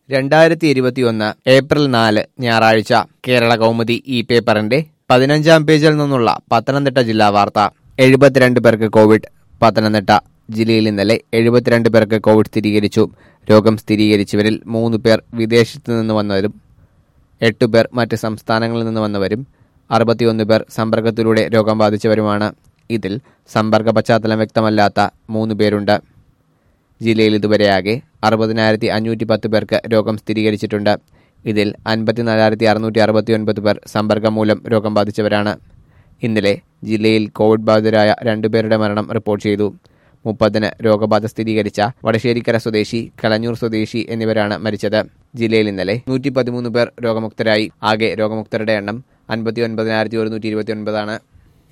രണ്ടായിരത്തി ഇരുപത്തിയൊന്ന് ഏപ്രിൽ നാല് ഞായറാഴ്ച കേരള കൗമുദി ഈ പേപ്പറിന്റെ പതിനഞ്ചാം പേജിൽ നിന്നുള്ള പത്തനംതിട്ട ജില്ലാ വാർത്ത എഴുപത്തിരണ്ട് പേർക്ക് കോവിഡ് പത്തനംതിട്ട ജില്ലയിൽ ഇന്നലെ എഴുപത്തിരണ്ട് പേർക്ക് കോവിഡ് സ്ഥിരീകരിച്ചു രോഗം സ്ഥിരീകരിച്ചവരിൽ മൂന്ന് പേർ വിദേശത്തു നിന്ന് വന്നവരും എട്ട് പേർ മറ്റ് സംസ്ഥാനങ്ങളിൽ നിന്ന് വന്നവരും അറുപത്തിയൊന്ന് പേർ സമ്പർക്കത്തിലൂടെ രോഗം ബാധിച്ചവരുമാണ് ഇതിൽ സമ്പർക്ക പശ്ചാത്തലം വ്യക്തമല്ലാത്ത മൂന്ന് പേരുണ്ട് ജില്ലയിൽ ഇതുവരെയാകെ അറുപതിനായിരത്തി അഞ്ഞൂറ്റി പത്ത് പേർക്ക് രോഗം സ്ഥിരീകരിച്ചിട്ടുണ്ട് ഇതിൽ അൻപത്തിനാലായിരത്തി അറുന്നൂറ്റി അറുപത്തി ഒൻപത് പേർ സമ്പർക്കം മൂലം രോഗം ബാധിച്ചവരാണ് ഇന്നലെ ജില്ലയിൽ കോവിഡ് ബാധിതരായ രണ്ടുപേരുടെ മരണം റിപ്പോർട്ട് ചെയ്തു മുപ്പതിന് രോഗബാധ സ്ഥിരീകരിച്ച വടശ്ശേരിക്കര സ്വദേശി കളഞ്ഞൂർ സ്വദേശി എന്നിവരാണ് മരിച്ചത് ജില്ലയിൽ ഇന്നലെ നൂറ്റി പതിമൂന്ന് പേർ രോഗമുക്തരായി ആകെ രോഗമുക്തരുടെ എണ്ണം അൻപത്തി ഒൻപതിനായിരത്തി ഒരുന്നൂറ്റി ഇരുപത്തി ഒൻപതാണ്